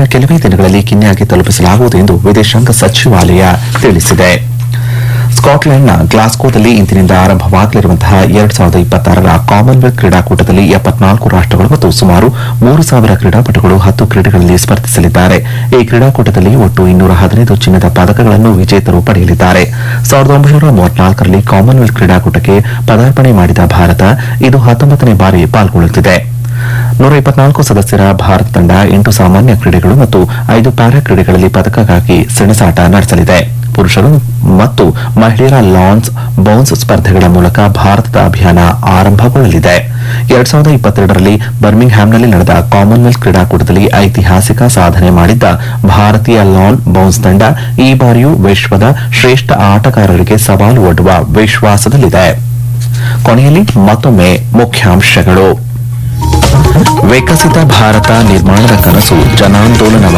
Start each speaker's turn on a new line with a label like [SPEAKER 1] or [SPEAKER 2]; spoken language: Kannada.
[SPEAKER 1] ಕೆಲವೇ ದಿನಗಳಲ್ಲಿ ಕಿನ್ಯಾಗೆ ತಲುಪಿಸಲಾಗುವುದು ಎಂದು ವಿದೇಶಾಂಗ ಸಚಿವಾಲಯ ತಿಳಿಸಿದೆ ಸ್ಕಾಟ್ಲೆಂಡ್ನ ಗ್ಲಾಸ್ಕೋದಲ್ಲಿ ಇಂದಿನಿಂದ ಆರಂಭವಾಗಲಿರುವಂತಹ ಎರಡ್ ಸಾವಿರದ ಇಪ್ಪತ್ತಾರರ ಕಾಮನ್ವೆಲ್ತ್ ಕ್ರೀಡಾಕೂಟದಲ್ಲಿ ಎಪ್ಪತ್ನಾಲ್ಕು ರಾಷ್ಟಗಳು ಮತ್ತು ಸುಮಾರು ಮೂರು ಸಾವಿರ ಕ್ರೀಡಾಪಟುಗಳು ಹತ್ತು ಕ್ರೀಡೆಗಳಲ್ಲಿ ಸ್ಪರ್ಧಿಸಲಿದ್ದಾರೆ ಈ ಕ್ರೀಡಾಕೂಟದಲ್ಲಿ ಒಟ್ಟು ಇನ್ನೂರ ಹದಿನೈದು ಚಿನ್ನದ ಪದಕಗಳನ್ನು ವಿಜೇತರು ಪಡೆಯಲಿದ್ದಾರೆ ಸಾವಿರದ ಒಂಬೈನೂರ ಮೂವತ್ನಾಲ್ಕರಲ್ಲಿ ಕಾಮನ್ವೆಲ್ತ್ ಕ್ರೀಡಾಕೂಟಕ್ಕೆ ಪದಾರ್ಪಣೆ ಮಾಡಿದ ಭಾರತ ಇದು ಹತ್ತೊಂಬತ್ತನೇ ಬಾರಿ ಪಾಲ್ಗೊಳ್ಳುತ್ತಿದೆ ನೂರ ಇಪ್ಪತ್ನಾಲ್ಕು ಸದಸ್ಯರ ಭಾರತ ತಂಡ ಎಂಟು ಸಾಮಾನ್ಯ ಕ್ರೀಡೆಗಳು ಮತ್ತು ಐದು ಪ್ಯಾರಾ ಕ್ರೀಡೆಗಳಲ್ಲಿ ಪದಕಕ್ಕಾಗಿ ಸೆಣಸಾಟ ನಡೆಸಲಿದೆ ಪುರುಷರು ಮತ್ತು ಮಹಿಳೆಯರ ಲಾನ್ಸ್ ಬೌನ್ಸ್ ಸ್ಪರ್ಧೆಗಳ ಮೂಲಕ ಭಾರತದ ಅಭಿಯಾನ ಆರಂಭಗೊಳ್ಳಲಿದೆ ಎರಡ್ ಸಾವಿರದ ಇಪ್ಪತ್ತೆರಡರಲ್ಲಿ ಬರ್ಮಿಂಗ್ಹ್ಯಾಮ್ನಲ್ಲಿ ನಡೆದ ಕಾಮನ್ವೆಲ್ತ್ ಕ್ರೀಡಾಕೂಟದಲ್ಲಿ ಐತಿಹಾಸಿಕ ಸಾಧನೆ ಮಾಡಿದ್ದ ಭಾರತೀಯ ಲಾನ್ ಬೌನ್ಸ್ ತಂಡ ಈ ಬಾರಿಯೂ ವಿಶ್ವದ ಶ್ರೇಷ್ಠ ಆಟಗಾರರಿಗೆ ಸವಾಲು ಒಡ್ಡುವ ವಿಶ್ವಾಸದಲ್ಲಿದೆ ಕೊನೆಯಲ್ಲಿ ಮತ್ತೊಮ್ಮೆ ಮುಖ್ಯಾಂಶಗಳು ವಿಕಸಿತ ಭಾರತ ನಿರ್ಮಾಣದ ಕನಸು ಜನಾಂದೋಲನವಾಗಿ